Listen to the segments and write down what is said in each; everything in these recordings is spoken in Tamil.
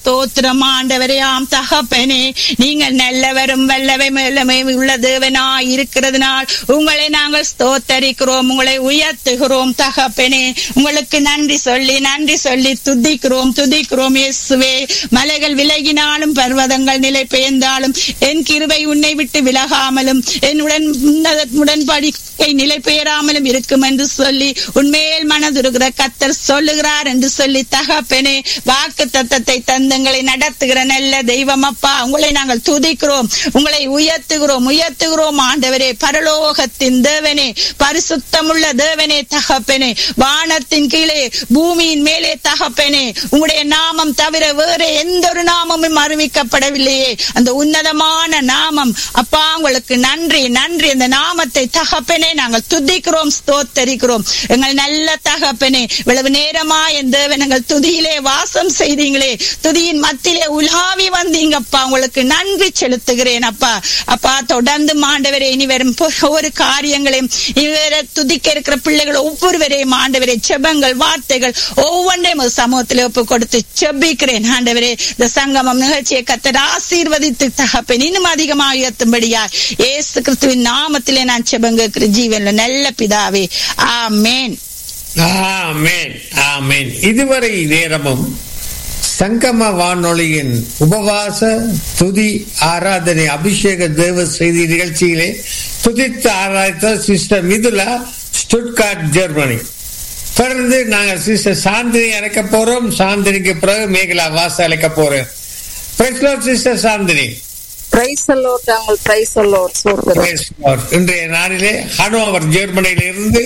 ஸ்தோத்திரம் ஆண்டவரே ஆம் தகப்பனே நீங்கள் நல்லவரும் வல்லவை மேலமை உள்ள தேவனாய் இருக்கிறதுனால் உங்களை நாங்கள் ஸ்தோத்தரிக்கிறோம் உங்களை உயர்த்துகிறோம் தகப்பனே உங்களுக்கு நன்றி சொல்லி நன்றி சொல்லி துதிக்கிறோம் துதிக்கிறோம் இயேசுவே மலைகள் விலகினாலும் பர்வதங்கள் நிலை பெயர்ந்தாலும் என் கிருபை உன்னை விட்டு விலகாமலும் என் உடன் உன்னத- உடன்படிக்கை நிலை பெயராமலும் இருக்கும் என்று சொல்லி உண்மையில் மனதுருகிற கத்தர் சொல்லுகிறார் என்று சொல்லி தகப்பனே வாக்கு தத்தத்தை தந்தங்களை நடத்துகிற நல்ல தெய்வம் அப்பா உங்களை நாங்கள் துதிக்கிறோம் உங்களை உயர்த்துகிறோம் உயர்த்துகிறோம் ஆண்டவரே பரலோகத்தின் தேவனே பரிசுத்தமுள்ள தேவனே தகப்பனே வானத்தின் கீழே பூமியின் மேலே தகப்பனே உங்களுடைய நாமம் தவிர வேற எந்த ஒரு நாமமும் அறிவிக்கப்படவில்லையே அந்த உன்னதமான நாமம் அப்பா உங்களுக்கு நன்றி நன்றி அந்த நாமத்தை தகப்பனே நாங்கள் துதிக்கிறோம் ஸ்தோத்தரிக்கிறோம் எங்கள் நல்ல தகப்பனே இவ்வளவு நேரமா என் தேவன் எங்கள் துதியிலே வாசம் செய்தீங்களே துதியின் மத்தியிலே உலாவி வந்தீங்கப்பா உங்களுக்கு நன்றி செலுத்துகிறேன் அப்பா அப்பா தொடர்ந்து மாண்டவரே இனி வரும் ஒவ்வொரு காரியங்களையும் இவரை துதிக்க இருக்கிற பிள்ளைகள் ஒவ்வொருவரையும் ஆண்டவரே செபங்கள் வார்த்தைகள் ஒவ்வொன்றையும் ஒரு சமூகத்தில் ஒப்பு கொடுத்து செபிக்கிறேன் ஆண்டவரே இந்த சங்கமம் நிகழ்ச்சியை கத்தர் ஆசீர்வதித்து தகப்பேன் இன்னும் அதிகமாக உயர்த்தும்படியா ஏசு கிறிஸ்துவின் நாமத்திலே நான் செபங்க ஜீவன்ல நல்ல பிதாவே ஆமேன் ஆமென் ஆமென் இதுவரை நேரமும் சங்கம வானொலியின் உபவாச துதி ஆராதனை அபிஷேக தேவ செய்தி நிகழ்ச்சியிலே துதித்து ஆராய்த்த சிஸ்டர் மிதுலா ஸ்டுட்கார்ட் ஜெர்மனி தொடர்ந்து நாங்கள் சிஸ்டர் சாந்தினி அழைக்க போறோம் சாந்தினிக்கு பிறகு மேகலா வாச அழைக்க போறோம் Praise Lord, sister Chandini praise Lord நாங்கள் பிரைஸ் அல்லோட் சோத்திரம் Praise Lord. இன்றைய நாளிலே ஹனோவர் ஜெர்மனியில் இருந்து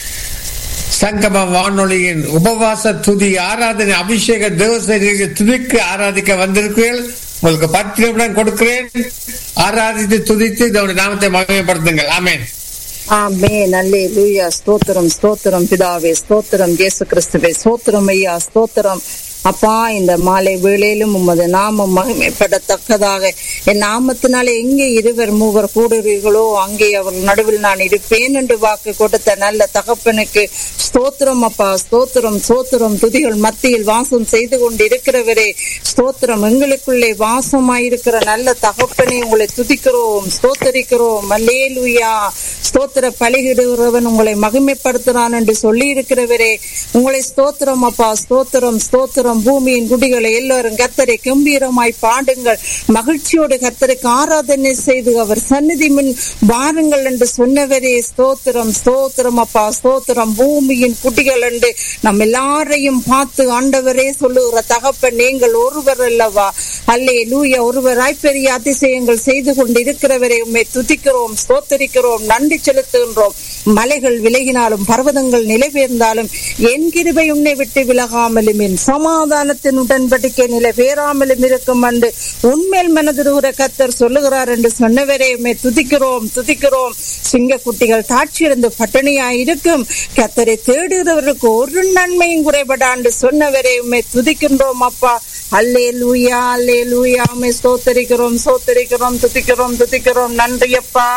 சங்கம வானொலியின் உபவாச துதி ஆராதனை அபிஷேக தேவசரிக்கு துதிக்கு ஆராதிக்க வந்திருக்கிறீர்கள் உங்களுக்கு பத்து நிமிடம் கொடுக்கிறேன் ஆராதித்து துதித்து இதோட நாமத்தை மகிமைப்படுத்துங்கள் ஆமென் ஆமே நல்லே லூயா ஸ்தோத்திரம் ஸ்தோத்திரம் பிதாவே ஸ்தோத்திரம் இயேசு கிறிஸ்துவே ஸ்தோத்திரம் ஐயா ஸ்தோத்திரம் அப்பா இந்த மாலை வேளையிலும் உமது நாமம் மகிமைப்படத்தக்கதாக என் நாமத்தினாலே எங்கே இருவர் மூவர் கூடுறீர்களோ அங்கே அவர் நடுவில் நான் இருப்பேன் என்று வாக்கு கொடுத்த நல்ல தகப்பனுக்கு ஸ்தோத்திரம் அப்பா ஸ்தோத்திரம் ஸ்தோத்திரம் துதிகள் மத்தியில் வாசம் செய்து கொண்டு இருக்கிறவரே ஸ்தோத்திரம் எங்களுக்குள்ளே வாசமாயிருக்கிற நல்ல தகப்பனை உங்களை துதிக்கிறோம் ஸ்தோத்தரிக்கிறோம் அல்லேலூயா ஸ்தோத்திர பலிகிடுகிறவன் உங்களை மகிமைப்படுத்துறான் என்று சொல்லி இருக்கிறவரே உங்களை ஸ்தோத்திரம் அப்பா ஸ்தோத்திரம் ஸ்தோத்திரம் பூமியின் குடிகளை எல்லாரும் கத்தரை கம்பீரமாய் பாடுங்கள் மகிழ்ச்சியோடு கத்தருக்கு ஆராதனை செய்து அவர் சந்நிதி முன் வாருங்கள் என்று சொன்னவரே ஸ்தோத்திரம் ஸ்தோத்திரம் அப்பா ஸ்தோத்திரம் பூமியின் குடிகள் என்று நம் எல்லாரையும் பார்த்து ஆண்டவரே சொல்லுகிற தகப்பன் நீங்கள் ஒருவர் அல்லவா அல்லே லூயா ஒருவராய் பெரிய அதிசயங்கள் செய்து கொண்டிருக்கிறவரை உண்மை துதிக்கிறோம் ஸ்தோத்தரிக்கிறோம் நன்றி செலுத்துகின்றோம் மலைகள் விலகினாலும் பர்வதங்கள் நிலைபெயர்ந்தாலும் என் கிருபை உன்னை விட்டு விலகாமலும் என் சமாதானத்தின் உடன்படிக்கை நிலை பேராமலும் இருக்கும் என்று உண்மையில் மனதிருகிற கத்தர் சொல்லுகிறார் என்று சொன்னவரே உண்மை துதிக்கிறோம் துதிக்கிறோம் சிங்க குட்டிகள் தாட்சியிருந்து பட்டினியாய் இருக்கும் கத்தரை தேடுகிறவருக்கு ஒரு நன்மையும் குறைபடாண்டு சொன்னவரே உண்மை துதிக்கின்றோம் அப்பா அல்லே லூயா அல்லே லூயா உண்மை ஸ்தோத்தரிக்கிறோம் ஸ்தோத்தரிக்கிறோம் துதிக்கிறோம் துதிக்கிறோம் நன்றி அப்பா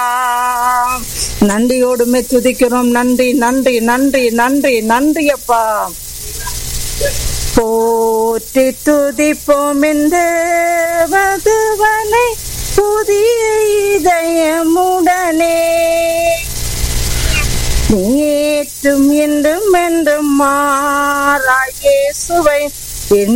நன்றியோடுமே துதிக்கிறோம் நன்றி நன்றி நன்றி நன்றி நன்றி அப்பா போற்றி துதிப்போம் இந்த வதுவனை புதிய இதயமுடனே நேற்றும் என்றும் என்றும் மாறாயே சுவை